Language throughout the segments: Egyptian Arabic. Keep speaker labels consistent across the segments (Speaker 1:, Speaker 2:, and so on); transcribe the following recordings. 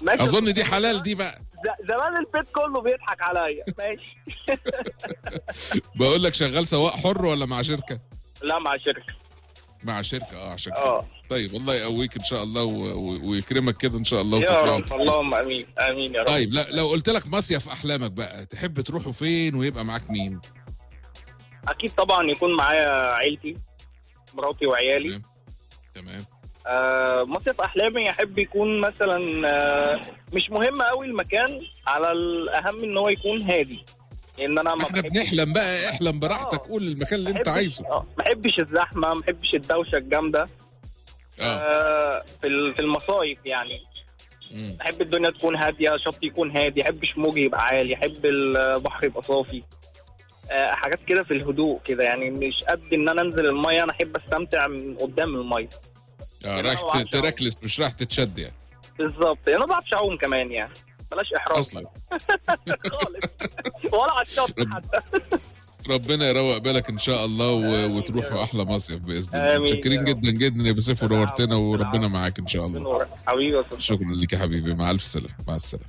Speaker 1: ماشي
Speaker 2: اظن دي حلال دي بقى
Speaker 1: ز- زمان البيت كله بيضحك عليا ماشي
Speaker 2: بقول لك شغال سواق حر ولا مع شركه
Speaker 1: لا مع شركه
Speaker 2: مع شركه اه عشان كده
Speaker 1: اه
Speaker 2: طيب الله يقويك ان شاء الله و... و... ويكرمك كده ان شاء الله
Speaker 1: يا
Speaker 2: وتطلعوا
Speaker 1: رب اللهم امين امين يا رب
Speaker 2: طيب لا لو قلت لك مصيف احلامك بقى تحب تروحوا فين ويبقى معاك مين
Speaker 1: اكيد طبعا يكون معايا عيلتي مراتي وعيالي
Speaker 2: تمام تمام
Speaker 1: آه مصيف احلامي احب يكون مثلا آه مش مهم قوي المكان على الاهم ان هو يكون هادي لان انا ما
Speaker 2: احنا
Speaker 1: بحبش
Speaker 2: بنحلم بقى احلم براحتك
Speaker 1: آه.
Speaker 2: قول المكان اللي انت
Speaker 1: بحبش-
Speaker 2: عايزه
Speaker 1: اه ما بحبش الزحمه ما بحبش الدوشه الجامده
Speaker 2: اه
Speaker 1: آه في ال- في المصايف يعني
Speaker 2: مم.
Speaker 1: احب الدنيا تكون هاديه شط يكون هادي احبش موج يبقى عالي احب البحر يبقى صافي آه حاجات كده في الهدوء كده يعني مش قد ان انا انزل الميه انا احب استمتع من قدام الميه
Speaker 2: اه
Speaker 1: يعني
Speaker 2: رايح
Speaker 1: أنا بعرفش
Speaker 2: ت- تركلس مش رايح تتشد يعني
Speaker 1: بالظبط انا ما بعرفش اعوم كمان يعني بلاش احراج
Speaker 2: اصلا
Speaker 1: خالص ولا على الشط
Speaker 2: رب-
Speaker 1: حتى
Speaker 2: ربنا يروق بالك ان شاء الله و...
Speaker 1: آمين يا
Speaker 2: وتروحوا
Speaker 1: رب.
Speaker 2: احلى مصيف باذن الله
Speaker 1: آمين يا
Speaker 2: متشكرين
Speaker 1: رب.
Speaker 2: جدا جدا يا بسيف ونورتنا وربنا معاك ان شاء الله
Speaker 1: بنورك. حبيبي يا أستاذ.
Speaker 2: شكرا لك يا حبيبي مع الف سلامه مع السلامه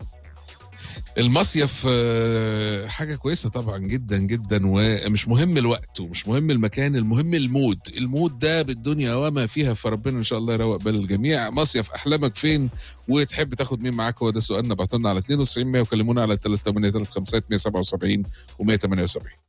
Speaker 2: المصيف آه، حاجة كويسة طبعا جدا جدا ومش مهم الوقت ومش مهم المكان المهم المود المود ده بالدنيا وما فيها فربنا ان شاء الله يروق بال الجميع مصيف احلامك فين وتحب تاخد مين معاك هو ده سؤالنا بعتوا لنا على 92 100 وكلمونا على 383 177 و178